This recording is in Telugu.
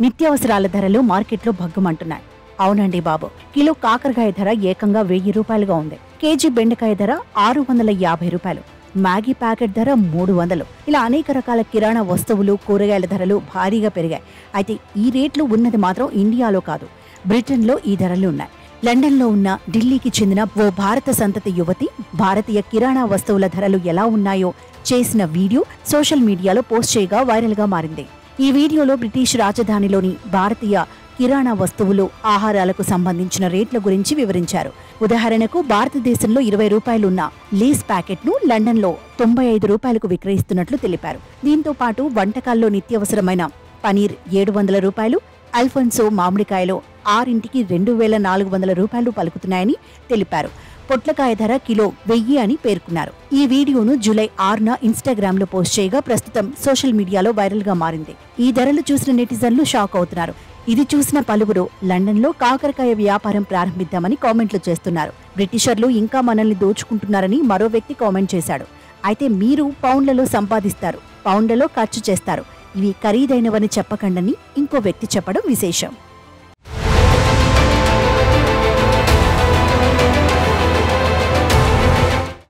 నిత్యావసరాల ధరలు మార్కెట్లో భగ్గుమంటున్నాయి అవునండి బాబు కిలో కాకరకాయ ధర ఏకంగా వెయ్యి రూపాయలుగా ఉంది కేజీ బెండకాయ ధర ఆరు వందల యాభై రూపాయలు మ్యాగీ ప్యాకెట్ ధర మూడు వందలు ఇలా అనేక రకాల కిరాణా వస్తువులు కూరగాయల ధరలు భారీగా పెరిగాయి అయితే ఈ రేట్లు ఉన్నది మాత్రం ఇండియాలో కాదు బ్రిటన్లో ఈ ధరలు ఉన్నాయి లండన్లో ఉన్న ఢిల్లీకి చెందిన ఓ భారత సంతతి యువతి భారతీయ కిరాణా వస్తువుల ధరలు ఎలా ఉన్నాయో చేసిన వీడియో సోషల్ మీడియాలో పోస్ట్ చేయగా వైరల్గా మారింది ఈ వీడియోలో బ్రిటిష్ రాజధానిలోని భారతీయ కిరాణా వస్తువులు ఆహారాలకు సంబంధించిన రేట్ల గురించి వివరించారు ఉదాహరణకు భారతదేశంలో ఇరవై రూపాయలున్న లీస్ ప్యాకెట్ను లండన్లో తొంభై ఐదు రూపాయలకు విక్రయిస్తున్నట్లు తెలిపారు దీంతో పాటు వంటకాల్లో నిత్యవసరమైన పనీర్ ఏడు వందల రూపాయలు అల్ఫోన్సో మామిడికాయలో ఆరింటికి రెండు వేల నాలుగు వందల రూపాయలు పలుకుతున్నాయని తెలిపారు పొట్లకాయ ధర కిలో వెయ్యి అని పేర్కొన్నారు ఈ వీడియోను జూలై ఆరున ఇన్స్టాగ్రామ్ లో పోస్ట్ చేయగా ప్రస్తుతం సోషల్ మీడియాలో వైరల్ గా మారింది ఈ ధరలు చూసిన నెటిజన్లు షాక్ అవుతున్నారు ఇది చూసిన పలువురు లండన్లో కాకరకాయ వ్యాపారం ప్రారంభిద్దామని కామెంట్లు చేస్తున్నారు బ్రిటిషర్లు ఇంకా మనల్ని దోచుకుంటున్నారని మరో వ్యక్తి కామెంట్ చేశాడు అయితే మీరు పౌండ్లలో సంపాదిస్తారు పౌండ్లలో ఖర్చు చేస్తారు ఇవి ఖరీదైనవని చెప్పకండని ఇంకో వ్యక్తి చెప్పడం విశేషం